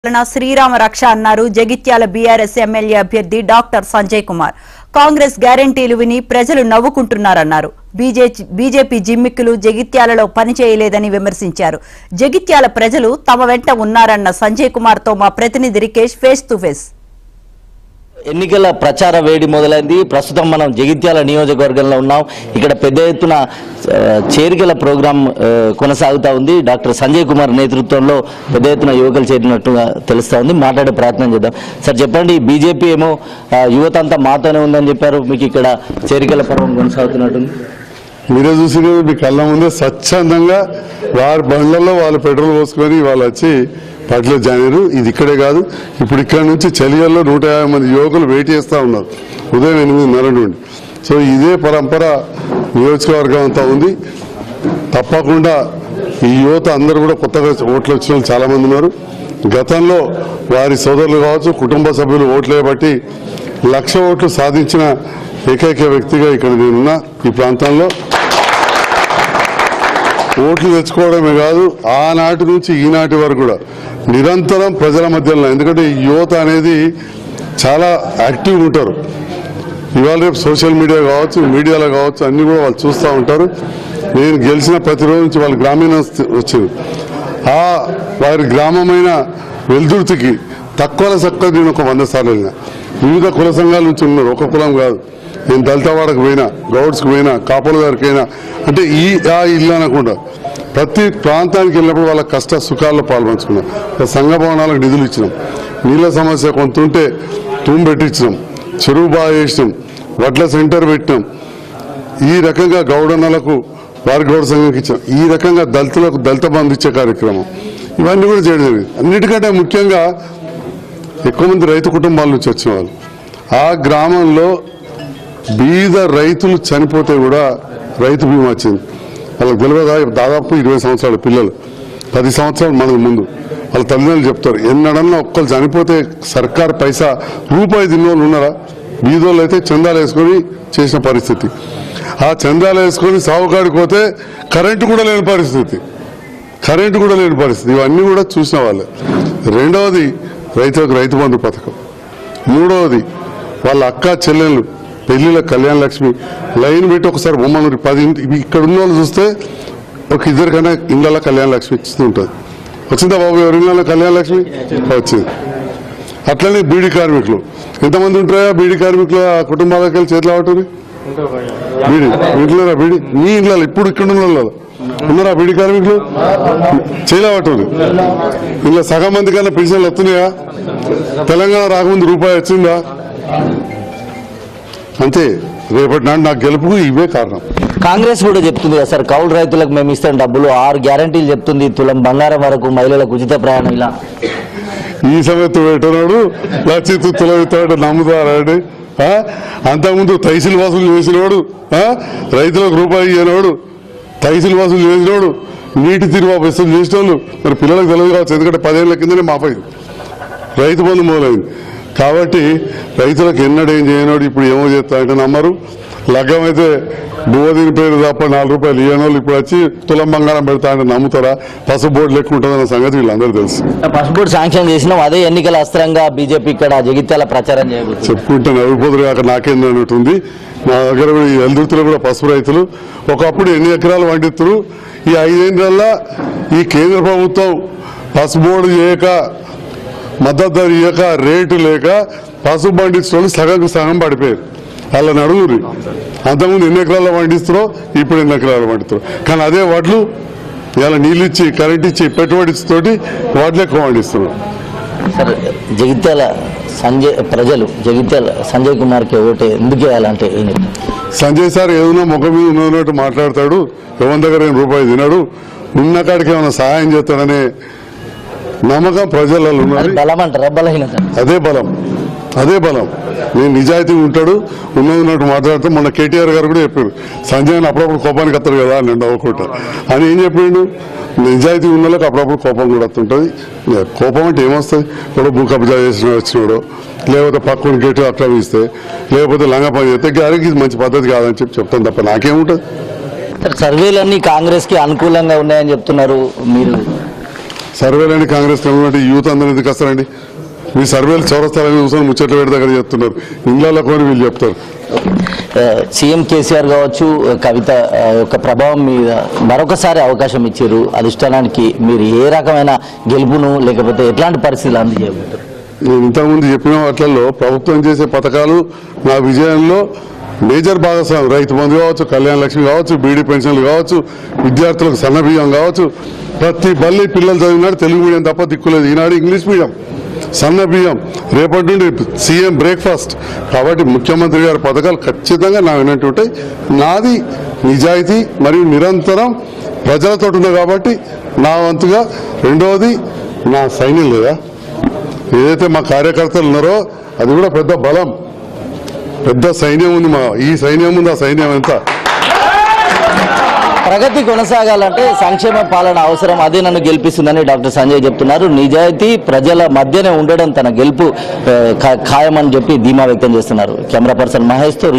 పాలన శ్రీరామ రక్ష అన్నారు జగిత్యాల బీఆర్ఎస్ ఎమ్మెల్యే అభ్యర్థి డాక్టర్ సంజయ్ కుమార్ కాంగ్రెస్ గ్యారంటీలు విని ప్రజలు నవ్వుకుంటున్నారన్నారు బీజే- బీజేపీ జిమ్మిక్కులు జగిత్యాలలో పనిచేయలేదని విమర్శించారు జగిత్యాల ప్రజలు తమ వెంట ఉన్నారన్న సంజయ్ కుమార్ తో మా ప్రతినిధి రికేష్ ఫేస్ టు ఫేస్ ఎన్నికల ప్రచార వేడి మొదలైంది ప్రస్తుతం మనం జగిత్యాల నియోజకవర్గంలో ఉన్నాం ఇక్కడ పెద్ద ఎత్తున ఆ, చేరికల ప్రోగ్రాం ఆ, కొనసాగుతా ఉంది డాక్టర్ సంజయ్ కుమార్ నేతృత్వంలో పెద్ద ఎత్తున యువకులు చేరినట్టుగా తెలుస్తా ఉంది మాట్లాడే ప్రయత్నం చేద్దాం సార్ చెప్పండి బీజేపీ ఏమో ఆ, యువత అంతా మాతోనే ఉందని చెప్పారు మీకు ఇక్కడ చేరికల పర్వం కొనసాగుతున్నట్టుంది మీరే చూసి కదా మీ కళ్ళ ముందే స్వచ్ఛందంగా వారి బండ్లలో వాళ్ళు పెట్రోల్ పోసుకొని వాళ్ళు వచ్చి పార్టీలో జాయిన్ అయ్యారు ఇది ఇక్కడే కాదు ఇప్పుడు ఇక్కడ నుంచి చలియల్లో నూట యాభై మంది యువకులు వెయిట్ చేస్తూ ఉన్నారు ఉదయం ఎనిమిదిన్నర నుండి సో ఇదే పరంపర నియోజకవర్గం అంతా ఉంది తప్పకుండా ఈ యువత అందరూ కూడా కొత్తగా ఓట్లు వచ్చిన వాళ్ళు చాలా మంది ఉన్నారు గతంలో వారి సోదరులు కావచ్చు కుటుంబ సభ్యులు ఓట్లు వేయబట్టి లక్ష ఓట్లు సాధించిన ఏకైక వ్యక్తిగా ఇక్కడ నేనున్నా ఈ ప్రాంతంలో ఓట్లు తెచ్చుకోవడమే కాదు ఆనాటి నుంచి ఈనాటి వరకు కూడా నిరంతరం ప్రజల మధ్యలో ఎందుకంటే ఈ యువత అనేది చాలా యాక్టివ్గా ఉంటారు ఇవాళ రేపు సోషల్ మీడియా కావచ్చు మీడియాలో కావచ్చు అన్ని కూడా వాళ్ళు చూస్తూ ఉంటారు నేను గెలిచిన ప్రతిరోజు నుంచి వాళ్ళ గ్రామీణ స్థి- వచ్చింది ఆ వారి గ్రామమైన వెల్దుర్తికి తక్కువ సక్కువ నేను ఒక వంద సార్లు వెళ్ళిన వివిధ కుల సంఘాల నుంచి ఉన్నారు ఒక కులం కాదు నేను దళితవాడకు పోయినా గౌడ్స్కి పోయినా కాపుల గారికి పోయినా అంటే ఈ ఆ ఇల్లు అనకుండా ప్రతి ప్రాంతానికి వెళ్ళినప్పుడు వాళ్ళ కష్ట సుఖాల్లో పాల్పంచుకున్నాం ఒక సంఘ భవనాలకు నిధులు ఇచ్చినాం నీళ్ళ సమస్య కొంత ఉంటే తూము పెట్టించినాం చెరువు బాగా చేసినాం వడ్ల సెంటర్ పెట్టినాం ఈ రకంగా గౌడన్నలకు వారి గౌడ సంఘానికి ఇచ్చాం ఈ రకంగా దళితులకు దళిత బంధు ఇచ్చే కార్యక్రమం ఇవన్నీ కూడా చేయడం జరిగింది అన్నిటికంటే ముఖ్యంగా ఎక్కువ మంది రైతు కుటుంబాల నుంచి వచ్చిన వాళ్ళు ఆ గ్రామంలో బీద రైతులు చనిపోతే కూడా రైతు బీమా వచ్చింది వాళ్ళకి తెలియదా దాదాపు ఇరవై సంవత్సరాల పిల్లలు పది సంవత్సరాలు మనకు ముందు వాళ్ళ తల్లిదండ్రులు చెప్తారు ఎన్నడన్నా ఒక్కరు చనిపోతే సర్కార్ పైసా రూపాయి తిన్నోళ్ళు ఉన్నారా బీదోళ్ళు అయితే చందాలు వేసుకొని చేసిన పరిస్థితి ఆ చందాలు వేసుకొని సాగుకాడికి పోతే కరెంటు కూడా లేని పరిస్థితి కరెంటు కూడా లేని పరిస్థితి ఇవన్నీ కూడా చూసిన వాళ్ళే రెండవది రైతులకు రైతు బంధు పథకం మూడవది వాళ్ళ అక్క చెల్లెళ్ళు పెళ్లిళ్ళ కళ్యాణ లక్ష్మి లైన్ పెట్టి ఒకసారి బొమ్మను పది ఇంటి ఇవి ఇక్కడ ఉన్న వాళ్ళు చూస్తే ఒక ఇద్దరికైనా ఇళ్ళ కళ్యాణ లక్ష్మి ఇస్తూ ఉంటుంది వచ్చిందా బాబు ఎవరి ఇళ్ళ కళ్యాణ లక్ష్మి వచ్చింది అట్లనే బీడీ కార్మికులు ఎంతమంది ఉంటారా బీడీ కార్మికులు ఆ కుటుంబాలకు వెళ్ళి చేతులు ఆడుతుంది బీడీ ఇంట్లో బీడీ మీ ఇంట్లో ఇప్పుడు ఇక్కడ ఉన్న వాళ్ళు ఉన్నారా బీడీ కార్మికులు చేయలేవట్టుంది ఇలా సగం మంది కన్నా పెన్షన్లు వస్తున్నాయా తెలంగాణ రాకముందు రూపాయి వచ్చిందా అంతే రేపటి నాడు నాకు గెలుపుకు ఇవే కారణం కాంగ్రెస్ కూడా చెప్తుంది కదా సార్ కౌలు రైతులకు మేము ఇస్తాం డబ్బులు ఆరు గ్యారంటీలు చెప్తుంది తులం బంగారం వరకు మహిళలకు ఉచిత ప్రయాణం ఇలా ఈ సమయత్తు పెట్టినాడు లచ్చిత్తు తులవిస్తాడు నమ్ముతారాడు ఆ? అంతకుముందు తైసిల్ వసూలు చేసినోడు ఆ? రైతులకు రూపాయి ఇయ్యనోడు తైసిల్ వసూలు చేసినోడు నీటి తిరుగు వసూలు చేసినోళ్ళు మరి పిల్లలకు తెలియదు కావచ్చు ఎందుకంటే పదేళ్ల కిందనే మాపోయింది రైతు బంధు మొదలైంది కాబట్టి రైతులకు ఎన్నడూ ఏం చేయనోడు ఇప్పుడు ఏమో చేస్తా అంటే నమ్మరు లగ్గం అయితే బువ్వదీని పేరు తప్ప నాలుగు రూపాయలు ఇయ్యనోళ్ళు ఇప్పుడు వచ్చి తులం బంగారం పెడతా అంటే నమ్ముతారా పసుపు బోర్డు లెక్క ఉంటుందన్న సంగతి వీళ్ళందరూ తెలుసు పాస్పోర్ట్ శాంక్షన్ చేసినాం అదే ఎన్నికల అస్త్రంగా బీజేపీ ఇక్కడ జగిత్యాల ప్రచారం చేయబోతుంది చెప్పుకుంటే నవ్విపోదురు కాక నాకేంది అన్నట్టుంది మా దగ్గర కూడా ఈ ఎల్దుర్తిలో కూడా పసుపు రైతులు ఒకప్పుడు ఎన్ని ఎకరాలు పండిస్తారు ఈ ఐదేళ్ళల్లో ఈ కేంద్ర ప్రభుత్వం పసుపు బోర్డు చేయక మద్దతు ధర ఇయ్యక రేటు లేక పసుపు పండించడం సగం సగం పడిపోయారు వాళ్ళని అడుగురు అంతకుముందు ఎన్ని ఎకరాల్లో పండిస్తారో ఇప్పుడు ఎన్ని ఎకరాలు పండిస్తారు కానీ అదే వడ్లు ఇలా నీళ్ళు ఇచ్చి కరెంట్ ఇచ్చి పెట్టుబడి తోటి వడ్లు ఎక్కువ పండిస్తున్నారు సార్ జగిత్యాల సంజయ్ ప్రజలు జగిత్యాల సంజయ్ కుమార్కి ఓటే ఎందుకు వేయాలంటే ఈయన సంజయ్ సార్ ఏదైనా ముఖం మీద ఉన్నట్టు మాట్లాడతాడు ఎవరి దగ్గర ఏం రూపాయి తినడు ఉన్న కాడికి ఏమైనా సహాయం చేస్తాడనే నమ్మకం ప్రజలలో అది ఉన్నది బలం అంటారా బలహీనత అదే బలం అదే బలం నేను నిజాయితీ ఉంటాడు ఉన్నది ఉన్నట్టు మాట్లాడితే మొన్న కేటీఆర్ గారు కూడా చెప్పారు సంజయ్ అని అప్పుడప్పుడు కోపానికి వస్తాడు కదా అని నవ్వుకుంటా అని ఏం చెప్పిండు నిజాయితీ ఉన్న వాళ్ళకి అప్పుడప్పుడు కోపం కూడా వస్తుంటుంది కోపం అంటే ఏమొస్తుంది ఇప్పుడు భూ కబ్జా చేసిన వచ్చినాడు లేకపోతే పక్కన గేటు ఆక్రమిస్తే లేకపోతే లంగ పని చేస్తే గారికి ఇది మంచి పద్ధతి కాదని చెప్పి చెప్తాను తప్ప నాకేముంటుంది సార్ సర్వేలన్నీ కాంగ్రెస్ కి అనుకూలంగా ఉన్నాయని చెప్తున్నారు మీరు సర్వేలని కాంగ్రెస్ కమ్యూనిటీ యూత్ అందరూ ఎందుకు వస్తారండి మీ సర్వేలు చౌరస్తాలని చూసుకొని ముచ్చట్లు పెడితే అక్కడ చెప్తున్నారు ఇండ్లలో కొని వీళ్ళు చెప్తారు ఆ, సీఎం కేసీఆర్ కావచ్చు కవిత ఆ, యొక్క ప్రభావం మీద మరొకసారి అవకాశం ఇచ్చారు అధిష్టానానికి మీరు ఏ రకమైన గెలుపును లేకపోతే ఎట్లాంటి పరిస్థితులు అందజేయబోతారు నేను ఇంతకుముందు చెప్పిన వాటిల్లో ప్రభుత్వం చేసే పథకాలు నా విజయంలో మేజర్ భాగస్వామి రైతు బంధు కావచ్చు కళ్యాణ లక్ష్మి కావచ్చు బీడీ పెన్షన్లు కావచ్చు విద్యార్థులకు సన్న బియ్యం కావచ్చు ప్రతి బల్లి పిల్లలు చదివినాడు తెలుగు మీడియం తప్ప దిక్కులేదు ఈనాడు ఇంగ్లీష్ మీడియం సన్న బియ్యం రేపటి నుండి సీఎం బ్రేక్ఫాస్ట్ కాబట్టి ముఖ్యమంత్రి గారి పథకాలు ఖచ్చితంగా నా వినట్టు ఉంటాయి నాది నిజాయితీ మరియు నిరంతరం ప్రజలతో ఉంది కాబట్టి నా వంతుగా రెండవది నా సైన్యం లేదా ఏదైతే మా కార్యకర్తలు ఉన్నారో అది కూడా పెద్ద బలం పెద్ద సైన్యం ఉంది మా ఈ సైన్యం ఉంది ఆ సైన్యం ఎంత ప్రగతి కొనసాగాలంటే సంక్షేమ పాలన అవసరం అదే నన్ను గెలిపిస్తుందని డాక్టర్ సంజయ్ చెప్తున్నారు నిజాయితీ ప్రజల మధ్యనే ఉండడం తన గెలుపు ఆ, ఖా- ఖాయమని చెప్పి ధీమా వ్యక్తం చేస్తున్నారు కెమెరా పర్సన్ మహేష్తో